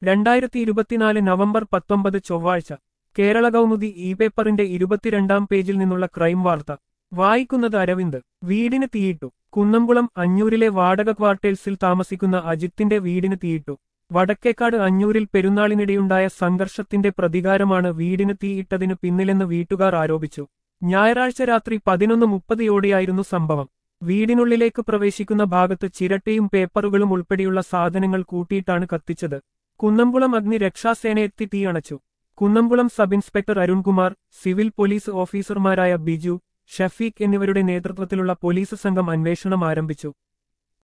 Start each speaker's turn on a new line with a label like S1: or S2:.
S1: രണ്ടായിരത്തി ഇരുപത്തിനാല് നവംബർ പത്തൊമ്പത് ചൊവ്വാഴ്ച കേരള കൗമുദി ഇ പേപ്പറിന്റെ ഇരുപത്തിരണ്ടാം പേജിൽ നിന്നുള്ള ക്രൈം വാർത്ത വായിക്കുന്നത് അരവിന്ദ് വീടിന് തീയിട്ടു കുന്നംകുളം അഞ്ഞൂരിലെ വാടക ക്വാർട്ടേഴ്സിൽ താമസിക്കുന്ന അജിത്തിന്റെ വീടിന് തീയിട്ടു വടക്കേക്കാട് അഞ്ഞൂരിൽ പെരുന്നാളിനിടെയുണ്ടായ സംഘർഷത്തിന്റെ പ്രതികാരമാണ് വീടിന് തീയിട്ടതിനു പിന്നിലെന്ന് വീട്ടുകാർ ആരോപിച്ചു ഞായറാഴ്ച രാത്രി പതിനൊന്ന് മുപ്പതിയോടെയായിരുന്നു സംഭവം വീടിനുള്ളിലേക്ക് പ്രവേശിക്കുന്ന ഭാഗത്ത് ചിരട്ടയും പേപ്പറുകളും ഉൾപ്പെടെയുള്ള സാധനങ്ങൾ കൂട്ടിയിട്ടാണ് കത്തിച്ചത് കുന്നംകുളം അഗ്നി രക്ഷാസേന എത്തി തീയണച്ചു Kunnamkulam sub inspector Arunkumar civil police ഓഫീസർമാരായ ബിജു ഷഫീഖ് എന്നിവരുടെ നേതൃത്വത്തിലുള്ള പോലീസ് സംഘം അന്വേഷണം ആരംഭിച്ചു